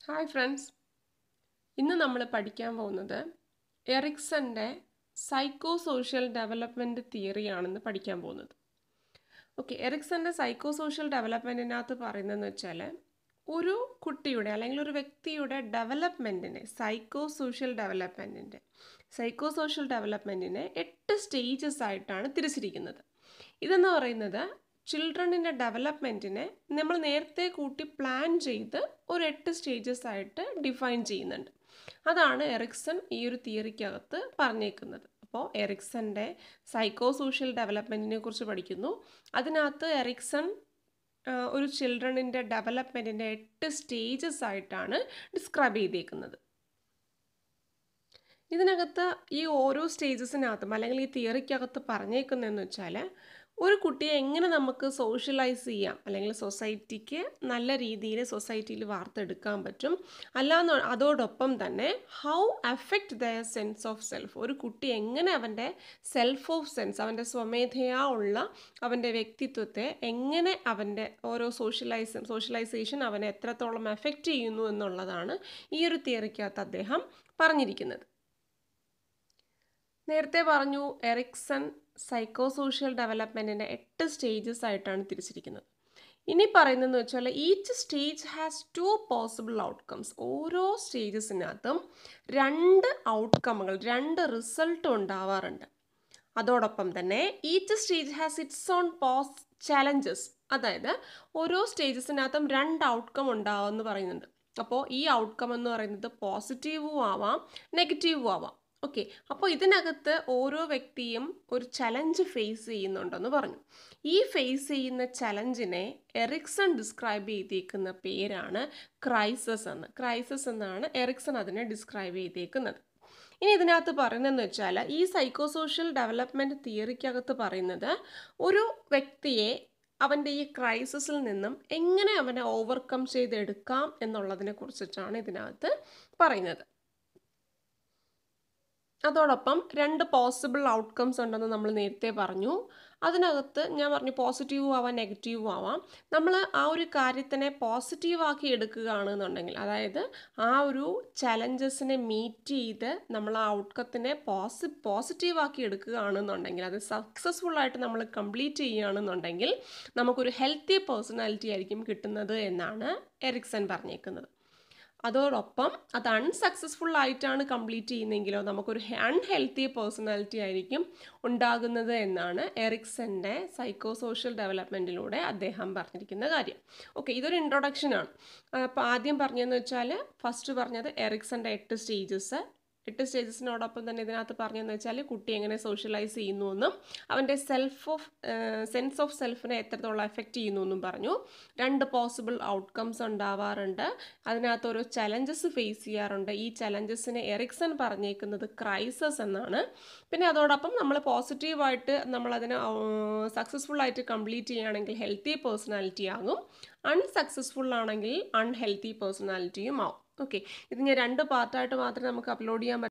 hi friends ഇന്ന് നമ്മൾ പഠിക്കാൻ പോകുന്നത് എറിക്സൻ്റെ സൈക്കോ സോഷ്യൽ ഡെവലപ്മെൻറ്റ് തിയറിയാണെന്ന് പഠിക്കാൻ പോകുന്നത് ഓക്കെ എറിക്സൻ്റെ സൈക്കോ സോഷ്യൽ ഡെവലപ്മെൻറ്റിനകത്ത് പറയുന്നതെന്ന് വെച്ചാൽ ഒരു കുട്ടിയുടെ അല്ലെങ്കിൽ ഒരു വ്യക്തിയുടെ ഡെവലപ്മെൻറ്റിനെ സൈക്കോ സോഷ്യൽ ഡെവലപ്മെൻറ്റിൻ്റെ സൈക്കോ സോഷ്യൽ ഡെവലപ്മെൻറ്റിനെ എട്ട് സ്റ്റേജസ് ആയിട്ടാണ് തിരിച്ചിരിക്കുന്നത് ഇതെന്ന് പറയുന്നത് ചിൽഡ്രനിൻ്റെ ഡെവലപ്മെൻറ്റിനെ നമ്മൾ നേരത്തെ കൂട്ടി പ്ലാൻ ചെയ്ത് ഒരു എട്ട് സ്റ്റേജസ് ആയിട്ട് ഡിഫൈൻ ചെയ്യുന്നുണ്ട് അതാണ് എറിക്സൺ ഈ ഒരു തിയറിക്കകത്ത് പറഞ്ഞേക്കുന്നത് അപ്പോൾ എറിക്സൻ്റെ സൈക്കോ സോഷ്യൽ ഡെവലപ്മെൻറ്റിനെ കുറിച്ച് പഠിക്കുന്നു അതിനകത്ത് എറിക്സൺ ഒരു ചിൽഡ്രനിൻ്റെ ഡെവലപ്മെൻറ്റിൻ്റെ എട്ട് സ്റ്റേജസ് ആയിട്ടാണ് ഡിസ്ക്രൈബ് ചെയ്തേക്കുന്നത് ഇതിനകത്ത് ഈ ഓരോ സ്റ്റേജസിനകത്തും അല്ലെങ്കിൽ ഈ തിയറിക്കകത്ത് പറഞ്ഞേക്കുന്നതെന്ന് വെച്ചാൽ ഒരു കുട്ടിയെ എങ്ങനെ നമുക്ക് സോഷ്യലൈസ് ചെയ്യാം അല്ലെങ്കിൽ സൊസൈറ്റിക്ക് നല്ല രീതിയിൽ സൊസൈറ്റിയിൽ വാർത്തെടുക്കാൻ പറ്റും അല്ലാന്ന് അതോടൊപ്പം തന്നെ how affect the sense of self ഒരു കുട്ടി എങ്ങനെ അവൻ്റെ സെൽഫ് ഓഫ് സെൻസ് അവൻ്റെ സ്വമേധയാ ഉള്ള അവൻ്റെ വ്യക്തിത്വത്തെ എങ്ങനെ അവൻ്റെ ഓരോ സോഷ്യലൈസ് സോഷ്യലൈസേഷൻ അവനെ എത്രത്തോളം എഫക്റ്റ് ചെയ്യുന്നു എന്നുള്ളതാണ് ഈ ഒരു തിയറിക്കകത്ത് അദ്ദേഹം പറഞ്ഞിരിക്കുന്നത് നേരത്തെ പറഞ്ഞു എറിക്സൺ സൈക്കോ സോഷ്യൽ ഡെവലപ്മെൻറ്റിൻ്റെ എട്ട് സ്റ്റേജസ് ആയിട്ടാണ് തിരിച്ചിരിക്കുന്നത് ഇനി പറയുന്നതെന്ന് വെച്ചാൽ each stage has two possible outcomes ഓരോ സ്റ്റേജസിനകത്തും രണ്ട് ഔട്ട്കമ്മുകൾ രണ്ട് റിസൾട്ട് ഉണ്ടാവാറുണ്ട് അതോടൊപ്പം തന്നെ each stage has its own pose challenges അതായത് ഓരോ സ്റ്റേജസിനകത്തും രണ്ട് ഔട്ട്കം ഉണ്ടാവുമെന്ന് പറയുന്നുണ്ട് അപ്പോൾ ഈ ഔട്ട്കം എന്ന് പറയുന്നത് പോസിറ്റീവും ആവാം നെഗറ്റീവും ആവാം ഓക്കെ അപ്പോൾ ഇതിനകത്ത് ഓരോ വ്യക്തിയും ഒരു ചലഞ്ച് ഫേസ് ചെയ്യുന്നുണ്ടെന്ന് പറഞ്ഞു ഈ ഫേസ് ചെയ്യുന്ന ചലഞ്ചിനെ എറിക്സൺ ഡിസ്ക്രൈബ് ചെയ്തേക്കുന്ന പേരാണ് ക്രൈസസ് എന്ന് ക്രൈസസ് എന്നാണ് എറിക്സൺ അതിനെ ഡിസ്ക്രൈബ് ചെയ്തേക്കുന്നത് ഇനി ഇതിനകത്ത് പറയുന്നതെന്ന് വെച്ചാൽ ഈ സൈക്കോ സോഷ്യൽ ഡെവലപ്മെൻറ്റ് തിയറിക്കകത്ത് പറയുന്നത് ഒരു വ്യക്തിയെ അവൻ്റെ ഈ ക്രൈസിസിൽ നിന്നും എങ്ങനെ അവനെ ഓവർകം ചെയ്തെടുക്കാം എന്നുള്ളതിനെ കുറിച്ചിട്ടാണ് ഇതിനകത്ത് പറയുന്നത് അതോടൊപ്പം രണ്ട് പോസിബിൾ ഔട്ട്കംസ് ഉണ്ടെന്ന് നമ്മൾ നേരത്തെ പറഞ്ഞു അതിനകത്ത് ഞാൻ പറഞ്ഞു പോസിറ്റീവും ആവാം നെഗറ്റീവും ആവാം നമ്മൾ ആ ഒരു കാര്യത്തിനെ പോസിറ്റീവാക്കി എടുക്കുകയാണെന്നുണ്ടെങ്കിൽ അതായത് ആ ഒരു ചലഞ്ചസിനെ മീറ്റ് ചെയ്ത് നമ്മൾ ആ ഔട്ട്കത്തിനെ പോസി പോസിറ്റീവാക്കി എടുക്കുകയാണെന്നുണ്ടെങ്കിൽ അത് സക്സസ്ഫുൾ ആയിട്ട് നമ്മൾ കംപ്ലീറ്റ് ചെയ്യുകയാണെന്നുണ്ടെങ്കിൽ നമുക്കൊരു ഹെൽത്തി പേഴ്സണാലിറ്റി ആയിരിക്കും കിട്ടുന്നത് എന്നാണ് എറിക്സൺ പറഞ്ഞേക്കുന്നത് അതോടൊപ്പം അത് അൺസക്സസ്ഫുൾ ആയിട്ടാണ് കംപ്ലീറ്റ് ചെയ്യുന്നതെങ്കിലോ നമുക്കൊരു അൺഹെൽത്തി പേഴ്സണാലിറ്റി ആയിരിക്കും ഉണ്ടാകുന്നത് എന്നാണ് എറിക്സൻ്റെ സൈക്കോ സോഷ്യൽ ഡെവലപ്മെൻറ്റിലൂടെ അദ്ദേഹം പറഞ്ഞിരിക്കുന്ന കാര്യം ഓക്കെ ഇതൊരു ഇൻട്രൊഡക്ഷനാണ് അപ്പോൾ ആദ്യം പറഞ്ഞതെന്ന് വെച്ചാൽ ഫസ്റ്റ് പറഞ്ഞത് എറിക്സൻ്റെ എട്ട് സ്റ്റേജസ് എട്ട് സ്റ്റേജസിനോടൊപ്പം തന്നെ ഇതിനകത്ത് പറഞ്ഞതെന്ന് വെച്ചാൽ കുട്ടി എങ്ങനെ സോഷ്യലൈസ് ചെയ്യുന്നു എന്നും അവൻ്റെ സെൽഫ് ഓഫ് സെൻസ് ഓഫ് സെൽഫിനെ എത്രത്തോളം എഫക്റ്റ് ചെയ്യുന്നു എന്നും പറഞ്ഞു രണ്ട് പോസിബിൾ ഔട്ട്കംസ് ഉണ്ടാവാറുണ്ട് അതിനകത്ത് ഓരോ ചലഞ്ചസ് ഫേസ് ചെയ്യാറുണ്ട് ഈ ചലഞ്ചസിനെ എറിക്സൺ പറഞ്ഞേക്കുന്നത് ക്രൈസസ് എന്നാണ് പിന്നെ അതോടൊപ്പം നമ്മൾ പോസിറ്റീവായിട്ട് നമ്മളതിനെ സക്സസ്ഫുൾ ആയിട്ട് കംപ്ലീറ്റ് ചെയ്യുകയാണെങ്കിൽ ഹെൽത്തി പേഴ്സണാലിറ്റി ആകും അൺസക്സസ്ഫുൾ ആണെങ്കിൽ അൺഹെൽത്തി പേഴ്സണാലിറ്റിയും ആവും ഓക്കെ ഇത് ഞാൻ രണ്ട് പാർട്ടായിട്ട് മാത്രമേ നമുക്ക് അപ്ലോഡ് ചെയ്യാൻ